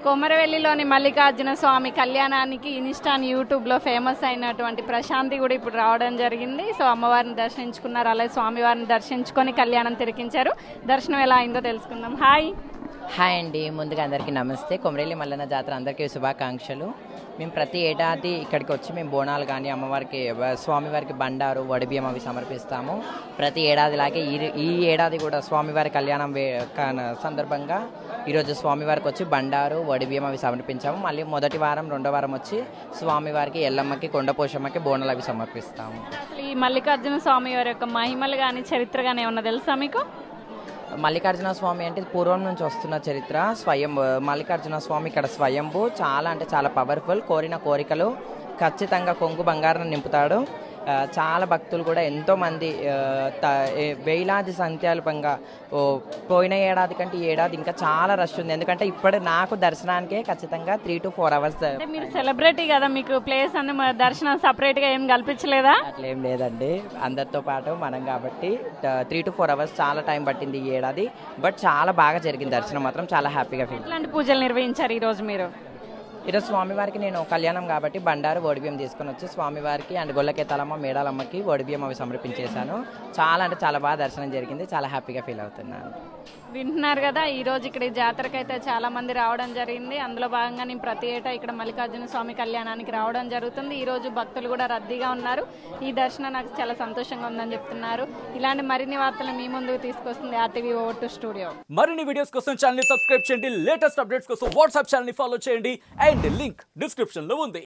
కొమరవెల్లిలోని మల్లికార్జున స్వామి కళ్యాణానికి ఇన్స్టాన్ యూట్యూబ్లో ఫేమస్ అయినటువంటి ప్రశాంతి కూడా ఇప్పుడు రావడం జరిగింది సో అమ్మవారిని దర్శించుకున్నారు అలాగే స్వామివారిని దర్శించుకొని కళ్యాణం తిరిగించారు దర్శనం ఎలా అయిందో తెలుసుకుందాం హాయ్ హాయ్ అండి ముందుగా అందరికీ నమస్తే కొమరేలి మల్లన్న జాతర అందరికీ శుభాకాంక్షలు మేము ప్రతి ఏడాది ఇక్కడికి వచ్చి మేము బోనాలు కానీ అమ్మవారికి వ- స్వామివారికి బండారు వడిబియ్యం అవి సమర్పిస్తాము ప్రతి ఏడాదిలాగే ఈ ఈ ఏడాది కూడా స్వామివారి కళ్యాణం వే కాన- సందర్భంగా ఈరోజు స్వామివారికి వచ్చి బండారు వడిబియ్యం అవి సమర్పించాము మళ్ళీ మొదటి వారం రెండో వారం వచ్చి స్వామివారికి ఎల్లమ్మకి కొండపోషమ్మకి బోనాలు అవి సమర్పిస్తాము అసలు ఈ మల్లికార్జున స్వామి వారి యొక్క మహిమలు కానీ చరిత్ర కానీ ఏమన్నా తెలుసా మీకు మల్లికార్జున స్వామి అంటే పూర్వం నుంచి వస్తున్న చరిత్ర స్వయం మల్లికార్జున స్వామి ఇక్కడ స్వయంభూ చాలా అంటే చాలా పవర్ఫుల్ కోరిన కోరికలు ఖచ్చితంగా కొంగు బంగారం నింపుతాడు ఆ, చాలా భక్తులు కూడా ఎంతో మంది ఆ, త- ఏ- వేలాది సంఖ్యాల్పంగా ఓ పోయిన ఏడాది కంటే ఈ ఏడాది ఇంకా చాలా రష్ ఉంది ఎందుకంటే ఇప్పుడు నాకు దర్శనానికే ఖచ్చితంగా త్రీ టు ఫోర్ అవర్స్ అంటే మీరు సెలబ్రిటీ కదా మీకు ప్లేస్ అందు మరి దర్శనం సపరేట్గా ఏం కల్పించలేదా అట్లేం లేదండి అందరితో పాటు మనం కాబట్టి త్రీ టు ఫోర్ అవర్స్ చాలా టైం పట్టింది ఈ ఏడాది బట్ చాలా బాగా జరిగింది దర్శనం మాత్రం చాలా హ్యాపీగా ఫీల్ ఎట్లాంటి పూజలు నిర్వహించారు ఈ రోజు మీరు ఈరోజు స్వామివారికి నేను కళ్యాణం కాబట్టి బండారు ఒడిబియ్యం తీసుకొని వచ్చి స్వామివారికి అండ్ గొల్లకెత్తాలమ్మ మేడాలమ్మకి ఒడిబియ్యం అవి సమర్పించేశాను చాలా అంటే చాలా బాగా దర్శనం జరిగింది చాలా హ్యాపీగా ఫీల్ అవుతున్నాను వింటున్నారు కదా ఈ రోజు ఇక్కడ ఈ జాతరకి అయితే చాలా మంది రావడం జరిగింది అందులో భాగంగా నేను ప్రతి ఏటా ఇక్కడ మల్లికార్జున స్వామి కళ్యాణానికి రావడం జరుగుతుంది ఈ రోజు భక్తులు కూడా రద్దీగా ఉన్నారు ఈ దర్శనం నాకు చాలా సంతోషంగా ఉందని చెప్తున్నారు ఇలాంటి మరిన్ని వార్తలు మీ ముందుకు తీసుకొస్తుంది ఆర్టీవీ ఓవర్ టు స్టూడియో మరిన్ని వీడియోస్ కోసం ఛానల్ సబ్స్క్రైబ్ చేయండి లేటెస్ట్ అప్డేట్స్ కోసం వాట్సాప్ ఛానల్ ఫాలో చేయండి అండ్ లింక్ డిస్క్రిప్షన్ లో ఉంది